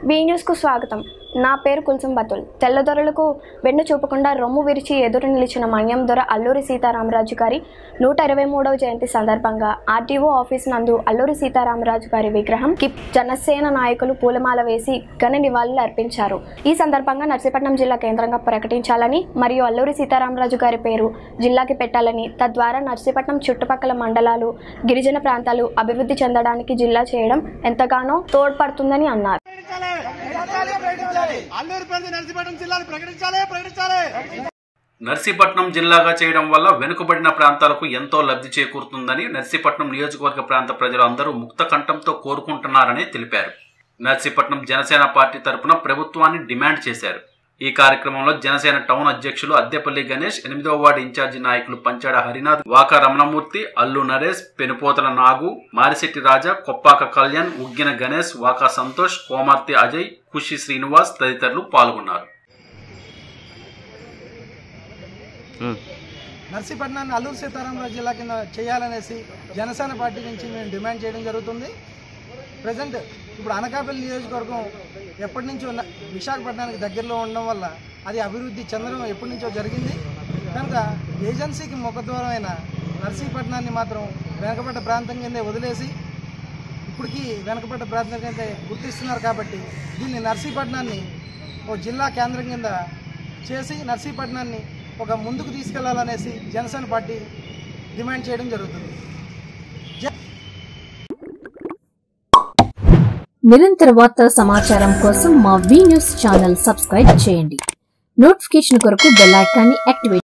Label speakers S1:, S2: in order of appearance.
S1: be న్యూస్కు స్వాగతం నా పేరు కుల్సం బతుల్ తెల్లదొరలకు వెన్ను చూపకుండా రొమ్ము విరిచి ఎదురు నిలిచిన మన్యం దొర అల్లూరి సీతారామరాజు గారి నూట ఇరవై మూడవ జయంతి సందర్భంగా ఆర్టీఓ ఆఫీస్ నందు అల్లూరి సీతారామరాజు గారి విగ్రహం కి జనసేన నాయకులు పూలమాల వేసి ఘన నివాళులు అర్పించారు ఈ సందర్భంగా నర్సీపట్నం జిల్లా కేంద్రంగా ప్రకటించాలని మరియు అల్లూరి సీతారామరాజు గారి పేరు జిల్లాకి పెట్టాలని తద్వారా నర్సీపట్నం చుట్టుపక్కల మండలాలు గిరిజన ప్రాంతాలు అభివృద్ధి చెందడానికి జిల్లా చేయడం ఎంతగానో తోడ్పడుతుందని అన్నారు
S2: ప్రకటించాలి ప్రకటించాలి అల్లూరు పెద్ద నరసీపట్నం జిల్లాను ప్రకటించాలి ప్రకటించాలి
S3: నర్సీపట్నం జిల్లాగా చేయడం వల్ల వెనుకబడిన ప్రాంతాలకు ఎంతో లబ్ధి చేకూరుతుందని నర్సీపట్నం నియోజకవర్గ ప్రాంత ప్రజలు అందరూ ముక్త కంఠంతో కోరుకుంటున్నారని తెలిపారు నర్సీపట్నం జనసేన పార్టీ తరపున ప్రభుత్వాన్ని డిమాండ్ చేశారు ఈ కార్యక్రమంలో జనసేన టౌన్ అధ్యక్షులు అద్దెపల్లి గణేష్ ఎనిమిదవ వార్డు ఇన్ఛార్జి నాయకులు పంచాడ హరినాథ్ వాక రమణమూర్తి అల్లు నరేష్ పెనుపోతల నాగు మారిశెట్టి రాజా కొప్పాక కళ్యాణ్ ఉగ్గిన గణేష్ వాకా సంతోష్ కోమార్తె అజయ్ ఖుషి శ్రీనివాస్ తదితరులు పాల్గొన్నారు
S2: నర్సీపట్నాన్ని అల్లూరు సీతారామరాజు జిల్లా కింద చేయాలనేసి జనసేన పార్టీ నుంచి మేము డిమాండ్ చేయడం జరుగుతుంది ప్రజెంట్ ఇప్పుడు అనకాపల్లి నియోజకవర్గం ఎప్పటి నుంచో ఉన్న- విశాఖపట్నానికి దగ్గరలో ఉండడం వల్ల అది అభివృద్ధి చెందడం ఎప్పటి నుంచో జరిగింది కనుక ఏజెన్సీకి ముఖద్వారమైన నర్సీపట్నాన్ని మాత్రం వెనకబడ్డ ప్రాంతం కిందే వదిలేసి ఇప్పటికీ వెనకబడ్డ ప్రాంతం కింద గుర్తిస్తున్నారు కాబట్టి దీన్ని నర్సీపట్నాన్ని ఓ జిల్లా కేంద్రం కింద చేసి నర్సీపట్నాన్ని ఒక ముందుకు తీసుకెళ్లాలనేసి జనసేన పార్టీ డిమాండ్ చేయడం జరుగుతుంది
S4: నిరంతర వార్తా సమాచారం కోసం మా వి న్యూస్ ఛానల్ సబ్స్క్రైబ్ చేయండి నోటిఫికేషన్ కొరకు బెల్ ఐకాన్ని యాక్టివేట్